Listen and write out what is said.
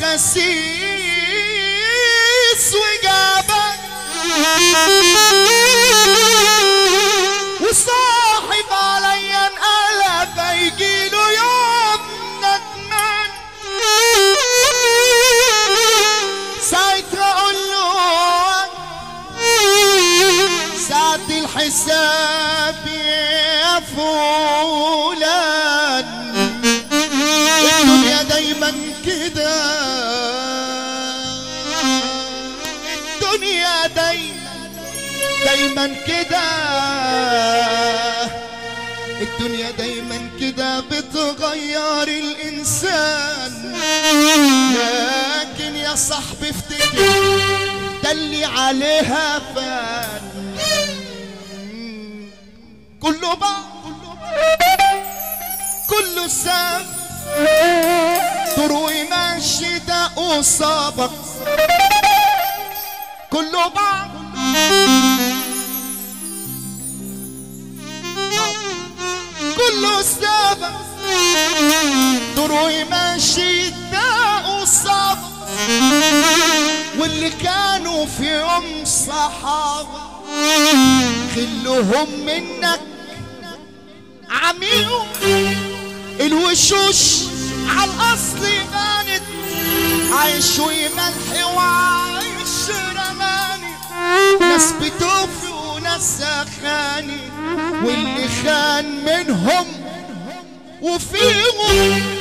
خسيس وجابك وصاحب عليا انقلب يجيله يوم ندمان ساعتها اقول له ساعة الحساب يا فلان الدنيا دايما كده الدنيا دايما دايما كده الدنيا دايما كده بتغير الانسان لكن يا صاحبي افتكر ده اللي عليها فان كله بقى كله سام تروي ماشي ده قصابك كله بقى كله سابق تروي ماشي ده قصابك واللي كانوا في يوم صحابة خلهم منك عميهم الوشوش على الاصل بانت عايش وملح وعايش رماني ناس بتوفي وناس خاني واللي خان منهم وفيهم